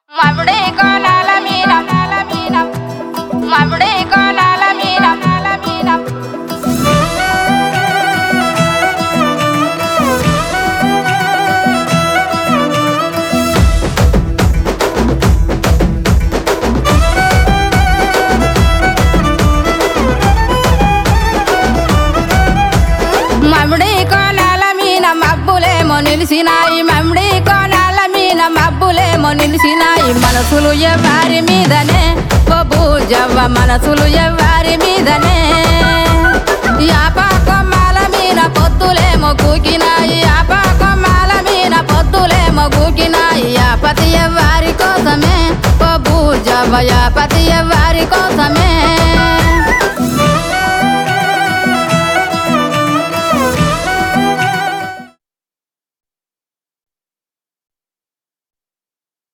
మముడే కోలాల మీన మాల మీన మముడే కోలాల మీన మాల మీన మముడి కోలాల మీన మబ్బులేమో నిలిసినాయి మముడి కోలాల మీన మబ్బులేమో నిలిసినాయి మనసులు ఎవ్వారి మీదనే ఓ భూజవ్వ మనసులు ఎవ్వారి మీదనే యాప కొమ్మాల మీన పొత్తులేమో కూకినాయి యాప కొమ్మాల మీన పొత్తులేమో కూకినాయి యాపతి ఎవ్వారి కోసమే ఓ భూజవ్వ యాపతి ఎవ్వారి కోసమే